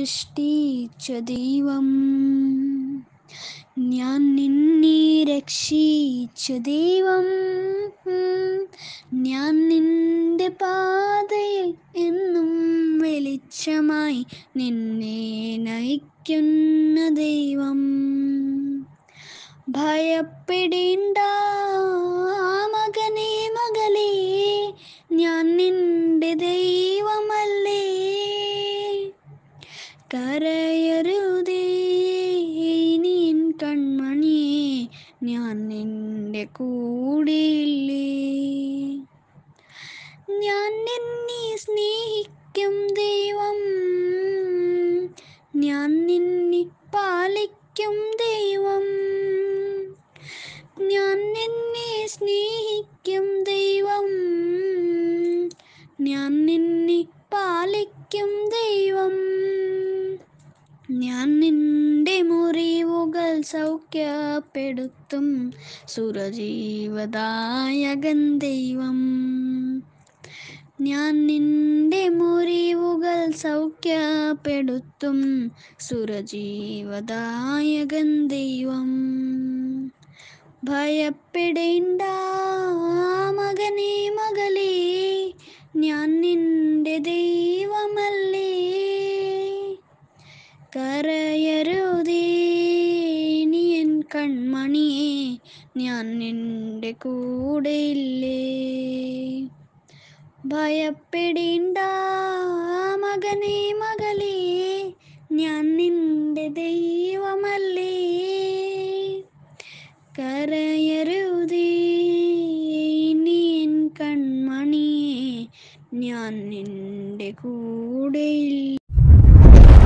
സൃഷ്ടിച്ച ദൈവം ഞാൻ നിന്നെ രക്ഷിച്ച ദൈവം ഞാൻ നിന്റെ പാതയിൽ എന്നും വെളിച്ചമായി നിന്നെ നയിക്കുന്ന ദൈവം ഭയപ്പെടേണ്ട മകനെ മകളെ ഞാൻ നിന്റെ ദൈവമല്ലേ കരയരുതേ നീ എൻ കൺമണിയെ ഞാൻ നിന്റെ കൂടെയില്ലേ ഞാൻ നിന്നെ സ്നേഹിക്കും ദൈവം ഞാൻ നിന്നെ പാലിക്കും ദൈവം ഞാൻ നിന്നെ സ്നേഹിക്കും ദൈവം ഞാൻ നിന്നെ പാലിക്കും ദൈവം ഞാൻ നിന്റെ മുറിവുകൾ സൗഖ്യപ്പെടുത്തും സുരജീവദായകൻ ദൈവം ഞാൻ നിന്റെ മുറിവുകൾ സൗഖ്യപ്പെടുത്തും സുരജീവദായകൻ ദൈവം ഭയപ്പെടേണ്ട മകനെ മകളെ ഞാൻ നിന്റെ ദൈവമല്ലേ കരയരുതേ നീ എൻ കൺമണിയെ ഞാൻ നിന്റെ കൂടെയില്ലേ ഭയപ്പെടേണ്ട മകനെ മകളെ ഞാൻ നിന്റെ ദൈവമല്ലേ കരയരുതേ നീ എൻ കൺമണിയെ ഞാൻ നിന്റെ കൂടെയില്ല